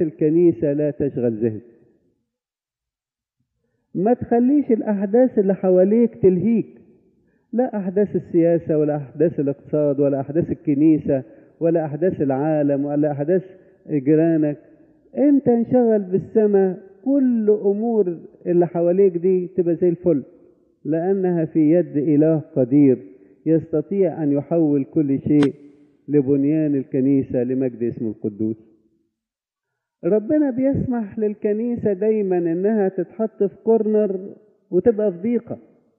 أحداث الكنيسة لا تشغل ذهنك ما تخليش الأحداث اللي حواليك تلهيك لا أحداث السياسة ولا أحداث الاقتصاد ولا أحداث الكنيسة ولا أحداث العالم ولا أحداث جيرانك أنت انشغل بالسماء كل أمور اللي حواليك دي تبقى زي الفل لأنها في يد إله قدير يستطيع أن يحول كل شيء لبنيان الكنيسة لمجد اسمه القدوس ربنا بيسمح للكنيسة دايما انها تتحط في كورنر وتبقى في ضيقة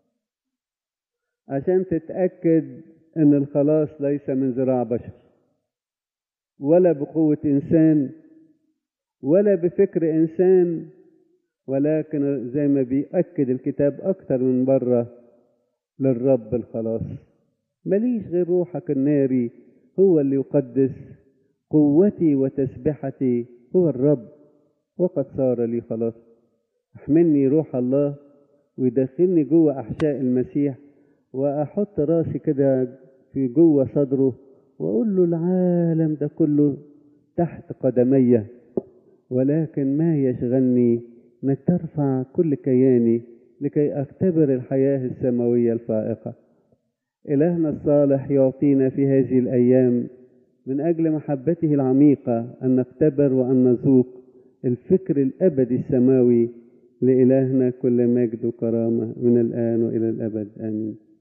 عشان تتأكد ان الخلاص ليس من ذراع بشر ولا بقوة انسان ولا بفكر انسان ولكن زي ما بيأكد الكتاب اكتر من مرة للرب الخلاص ماليش غير روحك الناري هو اللي يقدس قوتي وتسبحتي هو الرب وقد صار لي خلاص احملني روح الله ويدخلني جوه احشاء المسيح واحط راسي كده في جوه صدره واقول له العالم ده كله تحت قدمي ولكن ما يشغلني انك ترفع كل كياني لكي اختبر الحياه السماويه الفائقه الهنا الصالح يعطينا في هذه الايام من أجل محبته العميقة أن نختبر وأن نذوق الفكر الأبدي السماوي لإلهنا كل مجد وكرامة من الآن وإلى الأبد آمين